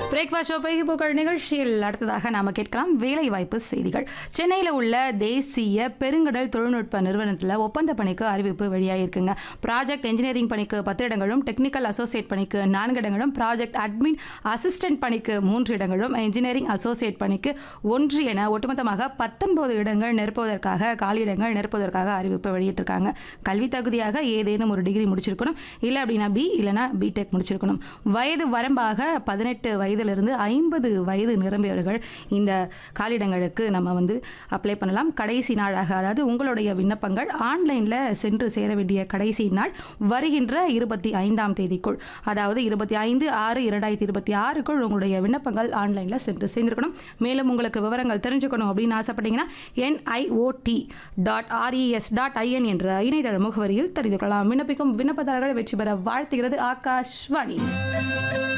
breakfast ஷோப்பை புகழ் நிகழ்ச்சியில் அடுத்ததாக நாம கேட்கலாம் வேலைவாய்ப்பு செய்திகள் சென்னையில் உள்ள தேசிய பெருங்கடல் தொழில்நுட்ப நிறுவனத்தில் ஒப்பந்த பணிக்கு அறிவிப்பு வெளியாகிருக்குங்க ப்ராஜெக்ட் இன்ஜினியரிங் பணிக்கு பத்து இடங்களும் டெக்னிக்கல் அசோசியேட் பணிக்கு நான்கு இடங்களும் ப்ராஜெக்ட் அட்மின் அசிஸ்டன்ட் பணிக்கு மூன்று இடங்களும் இன்ஜினியரிங் அசோசியேட் பணிக்கு ஒன்று என ஒட்டுமொத்தமாக பத்தொன்பது இடங்கள் நிரப்புவதற்காக காலியிடங்கள் நிரப்புவதற்காக அறிவிப்பு வெளியிட்டிருக்காங்க கல்வி தகுதியாக ஏதேனும் ஒரு டிகிரி முடிச்சிருக்கணும் இல்லை அப்படின்னா பி இல்லைனா பிடெக் முடிச்சிருக்கணும் வயது வரம்பாக பதினெட்டு வயதிலிருந்து ஐம்பது வயது நிரம்பியவர்கள் இந்த காலிடங்களுக்கு நம்ம வந்து அப்ளை பண்ணலாம் கடைசி நாளாக அதாவது உங்களுடைய விண்ணப்பங்கள் ஆன்லைனில் சென்று சேர வேண்டிய கடைசி நாள் வருகின்ற இருபத்தி ஐந்தாம் தேதிக்குள் அதாவது இருபத்தி ஐந்து ஆறு இரண்டாயிரத்தி இருபத்தி ஆறுக்குள் உங்களுடைய விண்ணப்பங்கள் ஆன்லைனில் சென்று சேர்ந்திருக்கணும் மேலும் உங்களுக்கு விவரங்கள் தெரிஞ்சுக்கணும் அப்படின்னு ஆசைப்பட்டீங்கன்னா NIOD dot RES dot IN என்ற இணையதள முகவரியில் தெரிந்து கொள்ளலாம் விண்ணப்பிக்கும் விண்ணப்பதாரர்கள் வெற்றி பெற வாழ்த்துகிறது ஆகாஷ்வாணி